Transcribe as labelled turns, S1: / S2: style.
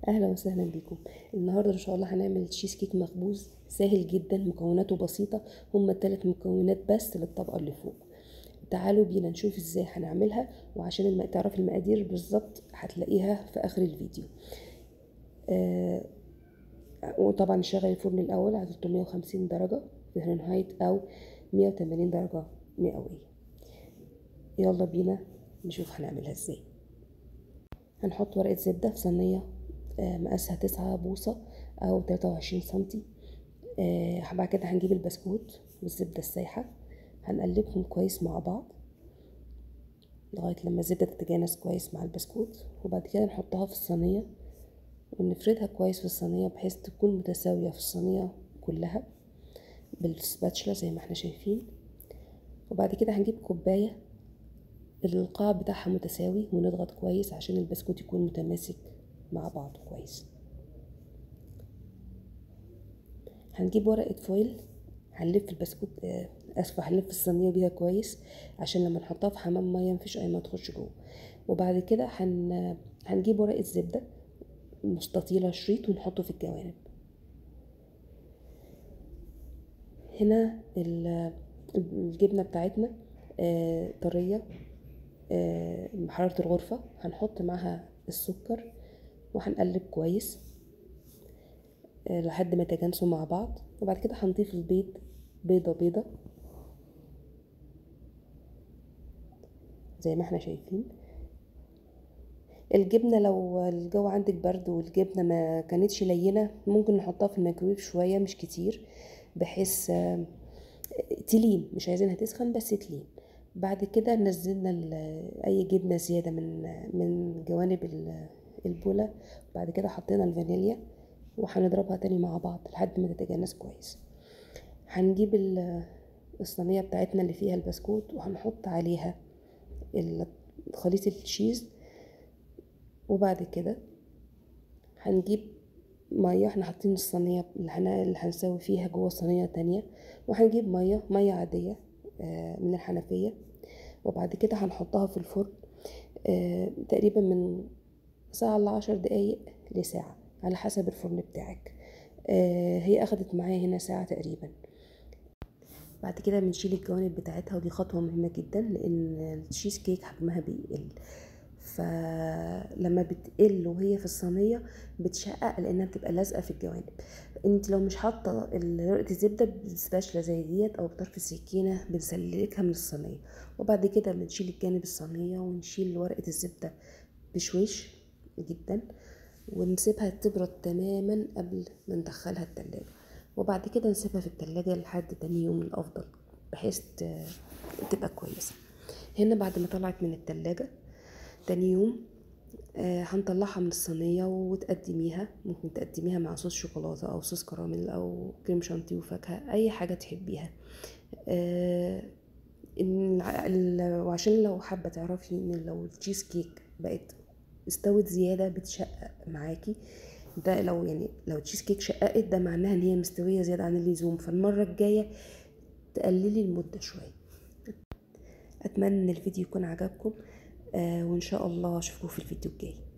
S1: اهلا وسهلا بيكم النهارده ان شاء الله هنعمل تشيز كيك مخبوز سهل جدا مكوناته بسيطه هما الثلاث مكونات بس للطبقه اللي فوق تعالوا بينا نشوف ازاي هنعملها وعشان الم... تعرف المقادير بالظبط هتلاقيها في اخر الفيديو آه... وطبعا نشغل الفرن الاول على 350 درجه فahrenheit او 180 درجه مئويه يلا بينا نشوف هنعملها ازاي هنحط ورقه زبده في صينيه مقاسها تسعة بوصة أو تلاتة وعشرين سنتي آه بعد كده هنجيب البسكوت والزبدة السايحة هنقلبهم كويس مع بعض لغاية لما الزبدة تتجانس كويس مع البسكوت وبعد كده نحطها في الصينية ونفردها كويس في الصينية بحيث تكون متساوية في الصينية كلها بالسباتشلا زي ما احنا شايفين وبعد كده هنجيب كوباية القاع بتاعها متساوي ونضغط كويس عشان البسكوت يكون متماسك مع بعض كويس هنجيب ورقة فويل هنلف البسكوت اسفة هنلف الصينية بيها كويس عشان لما نحطها في حمام مية مفيش اي ما تخش جوه وبعد كده هن... هنجيب ورقة زبدة مستطيلة شريط ونحطه في الجوانب هنا الجبنة بتاعتنا طرية بحرارة الغرفة هنحط معاها السكر وهنقلب كويس لحد ما يتجانسوا مع بعض وبعد كده هنضيف البيض بيضة بيضة زي ما احنا شايفين الجبنة لو الجو عندك برد والجبنة ما كانتش لينة ممكن نحطها في الميكرويف شوية مش كتير بحيث تلين مش عايزينها تسخن بس تلين بعد كده نزلنا اي جبنة زيادة من من جوانب البولة وبعد كده حطينا الفانيليا وهنضربها تاني مع بعض لحد ما تتجانس كويس هنجيب الصينية بتاعتنا اللي فيها البسكوت وهنحط عليها خليط التشيز وبعد كده هنجيب مية احنا حاطين الصينية اللي هنسوي فيها جوه صينية تانية وهنجيب مية مية عادية من الحنفية وبعد كده هنحطها في الفرن تقريبا من ساعة لعشر دقايق لساعة على حسب الفرن بتاعك آه هي أخدت معايا هنا ساعة تقريبا بعد كده بنشيل الجوانب بتاعتها ودي خطوة مهمة جدا لأن التشيز كيك حجمها بيقل فلما بتقل وهي في الصينية بتشقق لأنها بتبقى لازقة في الجوانب انت لو مش حاطة ورقة الزبدة بسباشلة زي ديت أو بطرف السكينة بنسلكها من الصينية وبعد كده بنشيل الجانب الصينية ونشيل ورقة الزبدة بشويش جدا ونسيبها تبرد تماما قبل ما ندخلها التلاجة وبعد كده نسيبها في التلاجة لحد تاني يوم الأفضل بحيث تبقى كويسة هنا بعد ما طلعت من التلاجة تاني يوم آه هنطلعها من الصينية وتقدميها ممكن تقدميها مع صوص شوكولاتة أو صوص كراميل أو كريم شانتيه وفاكهة أي حاجة تحبيها آه وعشان لو حابة تعرفي إن لو التشيز كيك بقت استوت زيادة بتشقق معاكي ده لو يعني لو تشيز كيك شققت ده معناها ان هي مستوية زيادة عن اللزوم فالمرة الجاية تقللي المدة شوية اتمنى ان الفيديو يكون عجبكم آه وان شاء الله اشوفكم في الفيديو الجاي